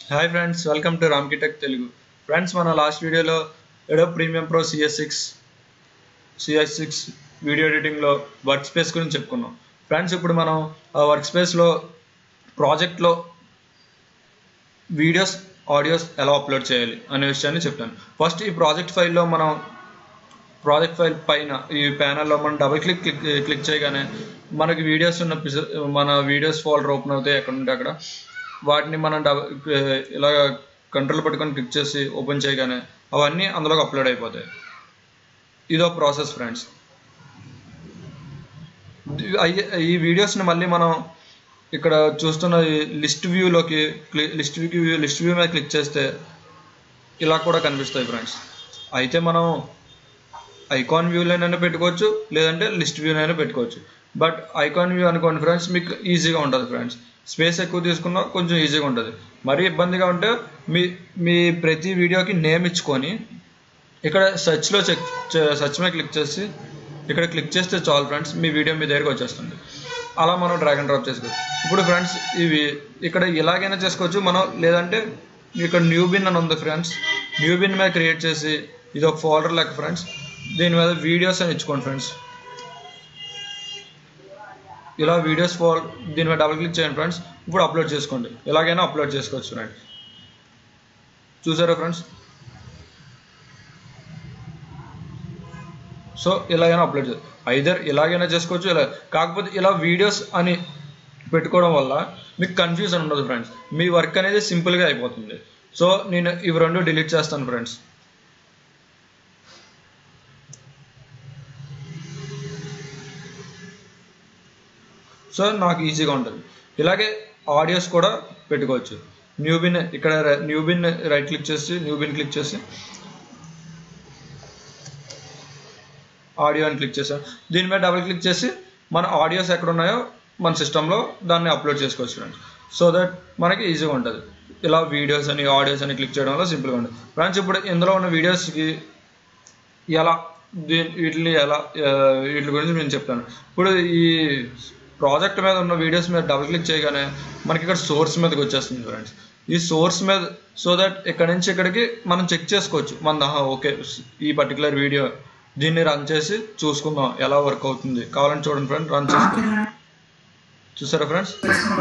hi friends welcome to Ramkitech Telugu friends మన last వీడియోలో Adobe Premiere Pro C S six C S six video ఎడిటింగ్లో work space గురించి చెప్పుకున్నాం friends ఇప్పుడు మనం ఆ వర్క్ స్పేస్లో ప్రాజెక్ట్లో వీడియోస్ ఆడియోస్ ఎలా అప్లోడ్ చేయాలి అనే విషయాన్ని చెప్తాను ఫస్ట్ ఈ ప్రాజెక్ట్ ఫైల్లో మనం ప్రాజెక్ట్ ఫైల్ పైన ఈ ప్యానల్లో మనం డబుల్ క్లిక్ క్లిక్ క్లిక్ చేయగానే మనకి వీడియోస్ ఉన్న పిజ మన వీడియోస్ ఫోల్డర్ ఓపెన్ అవుతాయి ఎక్కడ ఉంటే అక్కడ వాటిని మనం డబ ఇలా కంట్రోల్ పట్టుకొని క్లిక్ చేసి ఓపెన్ చేయగానే అవన్నీ అందులోకి అప్లోడ్ అయిపోతాయి ఇదో ప్రాసెస్ ఫ్రెండ్స్ ఈ వీడియోస్ని మళ్ళీ మనం ఇక్కడ చూస్తున్న లిస్ట్ వ్యూలోకి లిస్ట్ వ్యూ లిస్ట్ వ్యూ మీద క్లిక్ చేస్తే ఇలా కూడా కనిపిస్తాయి ఫ్రెండ్స్ అయితే మనం ఐకాన్ వ్యూలోనైనా పెట్టుకోవచ్చు లేదంటే లిస్ట్ వ్యూనైనా పెట్టుకోవచ్చు బట్ ఐకాన్ వ్యూ అనుకోండి ఫ్రెండ్స్ మీకు ఈజీగా ఉంటుంది ఫ్రెండ్స్ స్పేస్ ఎక్కువ తీసుకున్నా కొంచెం ఈజీగా ఉంటుంది మరీ ఇబ్బందిగా ఉంటే మీ మీ ప్రతి వీడియోకి నేమ్ ఇచ్చుకొని ఇక్కడ సెర్చ్లో చెక్ సెర్చ్ మీద క్లిక్ చేసి ఇక్కడ క్లిక్ చేస్తే చాలు ఫ్రెండ్స్ మీ వీడియో మీ దగ్గరికి వచ్చేస్తుంది అలా మనం డ్రాగ్ అండ్ డ్రాప్ చేసుకోవచ్చు ఇప్పుడు ఫ్రెండ్స్ ఇవి ఇక్కడ ఇలాగైనా చేసుకోవచ్చు మనం లేదంటే ఇక్కడ న్యూ బిన్ అని ఉంది ఫ్రెండ్స్ న్యూ బిన్ మీద క్రియేట్ చేసి ఇది ఒక ఫోల్డర్ లెక్క ఫ్రెండ్స్ దీని మీద వీడియోస్ అని ఇచ్చుకోండి ఫ్రెండ్స్ ఇలా వీడియోస్ ఫోల్ దీని మీద డబుల్ క్లిక్ చేయండి ఫ్రెండ్స్ ఇప్పుడు అప్లోడ్ చేసుకోండి ఎలాగైనా అప్లోడ్ చేసుకోవచ్చు ఫ్రెండ్స్ చూసారా ఫ్రెండ్స్ సో ఇలాగైనా అప్లోడ్ చేయాలి ఐదర్ ఇలాగైనా చేసుకోవచ్చు ఇలా కాకపోతే ఇలా వీడియోస్ అని పెట్టుకోవడం వల్ల మీకు కన్ఫ్యూజన్ ఉండదు ఫ్రెండ్స్ మీ వర్క్ అనేది సింపుల్గా అయిపోతుంది సో నేను ఇవి రెండు డిలీట్ చేస్తాను ఫ్రెండ్స్ సో నాకు ఈజీగా ఉంటుంది ఇలాగే ఆడియోస్ కూడా పెట్టుకోవచ్చు న్యూ బిన్ ఇక్కడ న్యూ బిన్ రైట్ క్లిక్ చేసి న్యూ బిన్ క్లిక్ చేసి ఆడియో అని క్లిక్ చేసాం దీని మీద డబుల్ క్లిక్ చేసి మన ఆడియోస్ ఎక్కడ ఉన్నాయో మన సిస్టంలో దాన్ని అప్లోడ్ చేసుకోవచ్చు ఫ్రెండ్స్ సో దట్ మనకి ఈజీగా ఉంటుంది ఇలా వీడియోస్ అని ఆడియోస్ అని క్లిక్ చేయడం వల్ల సింపుల్గా ఉంటుంది ఫ్రెండ్స్ ఇప్పుడు ఇందులో ఉన్న వీడియోస్కి ఎలా దీని వీటిని ఎలా వీటి గురించి నేను చెప్తాను ఇప్పుడు ఈ ప్రాజెక్ట్ మీద ఉన్న వీడియోస్ మీద డబుల్ క్లిక్ చేయగానే మనకి ఇక్కడ సోర్స్ మీదకి వచ్చేస్తుంది ఫ్రెండ్స్ ఈ సోర్స్ మీద సో దట్ ఇక్కడ నుంచి ఇక్కడికి మనం చెక్ చేసుకోవచ్చు మన ఓకే ఈ పర్టికులర్ వీడియో దీన్ని రన్ చేసి చూసుకుందాం ఎలా వర్క్ అవుతుంది కావాలని చూడండి ఫ్రెండ్ రన్ చేసుకుందాం చూసారా ఫ్రెండ్స్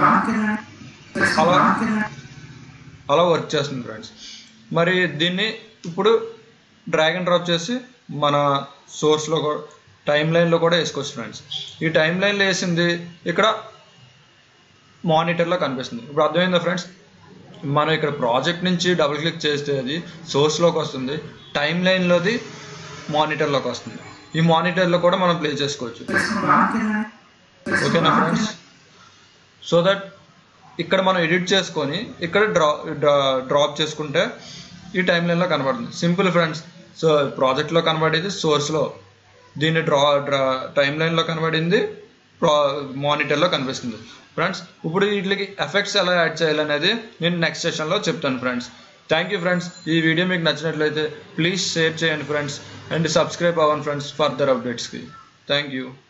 అలా అలా వర్క్ చేస్తుంది ఫ్రెండ్స్ మరి దీన్ని ఇప్పుడు డ్రాగ్ అండ్ డ్రాప్ చేసి మన సోర్స్లో కూడా టైం లైన్లో కూడా వేసుకోవచ్చు ఫ్రెండ్స్ ఈ టైం లైన్లో వేసింది ఇక్కడ మానిటర్లో కనిపిస్తుంది ఇప్పుడు అర్థమైందా ఫ్రెండ్స్ మనం ఇక్కడ ప్రాజెక్ట్ నుంచి డబుల్ క్లిక్ చేస్తే అది సోర్స్లోకి వస్తుంది టైం లైన్లోది మానిటర్లోకి వస్తుంది ఈ మానిటర్లో కూడా మనం ప్లే చేసుకోవచ్చు ఓకేనా ఫ్రెండ్స్ సో దట్ ఇక్కడ మనం ఎడిట్ చేసుకొని ఇక్కడ డ్రా డ్రాప్ చేసుకుంటే ఈ టైం లైన్లో కనబడుతుంది సింపుల్ ఫ్రెండ్స్ సో ప్రాజెక్ట్లో కనబడేది సోర్స్లో దీన్ని డ్రా డ్రా టైం లైన్లో కనబడింది ప్రా మానిటర్లో కనిపిస్తుంది ఫ్రెండ్స్ ఇప్పుడు వీటికి ఎఫెక్ట్స్ ఎలా యాడ్ చేయాలనేది నేను నెక్స్ట్ సెషన్లో చెప్తాను ఫ్రెండ్స్ థ్యాంక్ యూ ఫ్రెండ్స్ ఈ వీడియో మీకు నచ్చినట్లయితే ప్లీజ్ షేర్ చేయండి ఫ్రెండ్స్ అండ్ సబ్స్క్రైబ్ అవ్వండి ఫ్రెండ్స్ ఫర్దర్ అప్డేట్స్కి థ్యాంక్ యూ